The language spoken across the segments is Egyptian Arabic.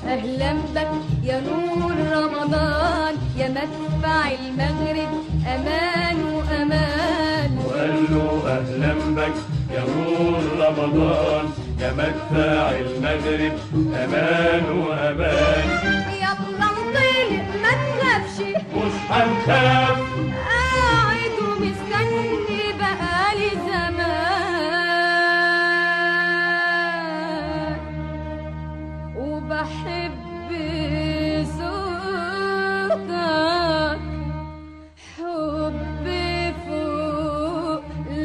أهلا بك يا نور رمضان يا مدفع المغرب أمان وأمان وقال له أهلا بك يا نور رمضان يا مدفع المغرب أمان وأمان يلا انطلق ما تخافش مش هنخاف قاعد ومستني بقالي زمان وبحب صوتك حب فوق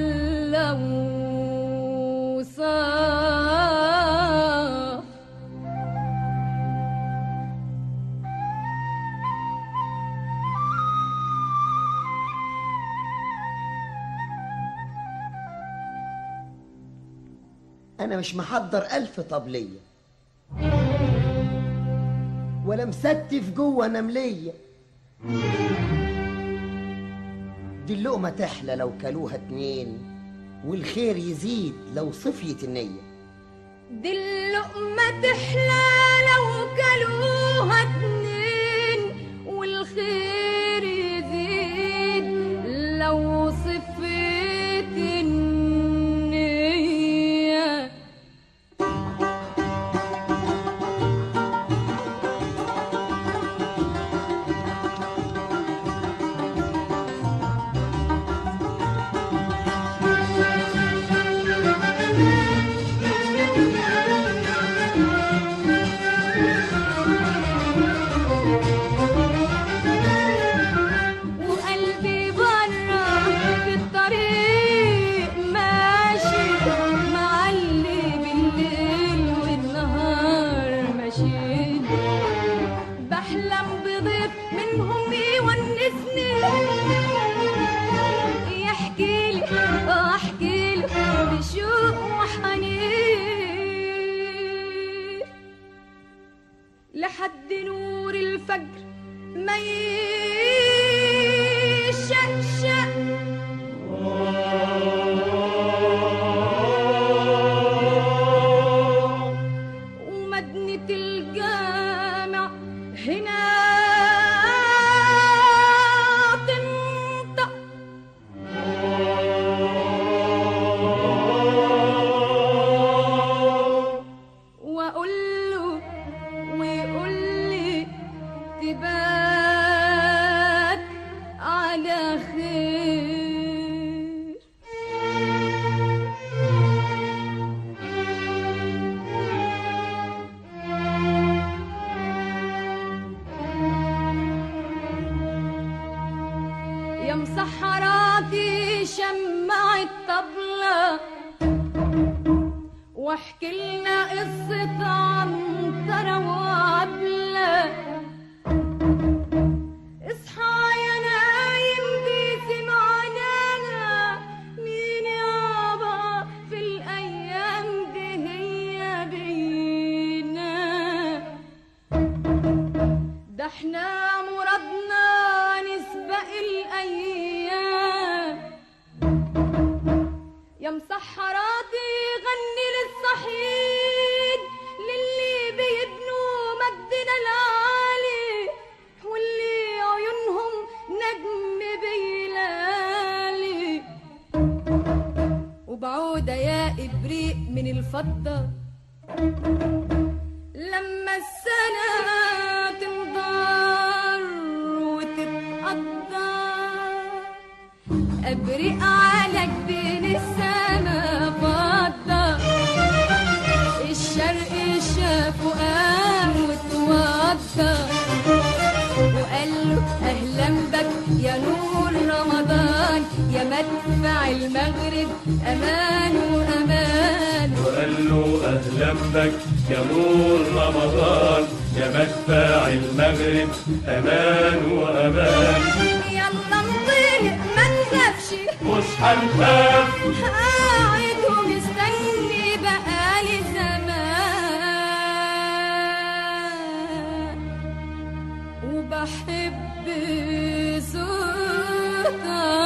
الأوصاف انا مش محضر الف طبليه ولا مستف جوه نمليه دي اللقمه تحلى لو كلوها اتنين والخير يزيد لو صفيت النيه دي اللقمة تحلى لو كلوها اتنين والخير يزيد لو صفيت النية وقلبي برا في الطريق ماشي معلي بالليل والنهار ماشيين بحلم بضيف منهم يونسني يحكي لي احكي له بشوق وحنين لحد نور الفجر ما يشقشق ومدنة الجامع هنا تنطق واقول له ويقول لي تبات على خير يا مسحراتي شمع الطبلة واحكي لنا قصة عنترة وعبلة اصحى يا نايم دي سمعنانا مين يابا في الأيام دي هي بينا ده احنا مرادنا نسبق الأيام يا مسحراتي غني للصحيد للي بيبنوا مجدنا العالي واللي عيونهم نجم بيلالي وبعودة يا إبريق من الفضة لما السنة تنضر وتتقدر أبرق على جبين السما فضة الشرق شافه قام واتوضى وقال له أهلا بك يا نور رمضان يا مدفع المغرب أمان وأمان وقال له أهلا بك يا نور رمضان يا مدفع المغرب أمان وأمان يلا انطلق ما تخافش مش هنخاف قاعد ومستني بقالي زمان وبحب صوتك